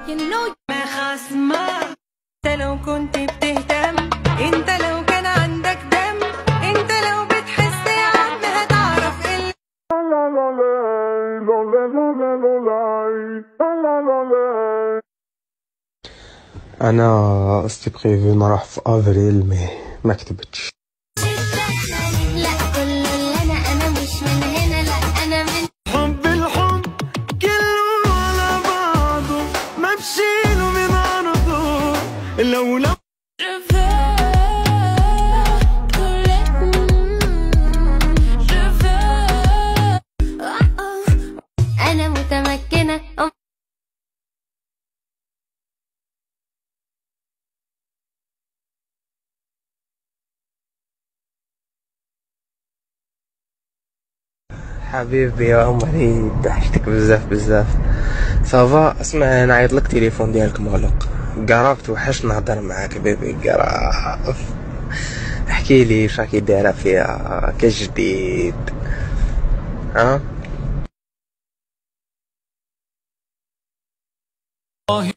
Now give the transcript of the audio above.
You know ما خصمة انت لو كنت بتهتم انت لو كان عندك دم انت لو بتحس يا عم هتعرف ايه انا استي بريفو نروح في افريل مي ما كتبتش لا كل اللي انا انا مش من هنا لا انا من حب الحب كله على بعضه ما بشيله من عرضه لو لو Je veux tous les Je veux oh oh. أنا متمكنة حبيبي يا عمري ضحكتك بزاف بزاف صافا اسمع نعيط لك تليفون ديالك مغلق قراف توحش نهضر معاك بيبي قراف احكي لي اش راكي دايره فيها كجديد ها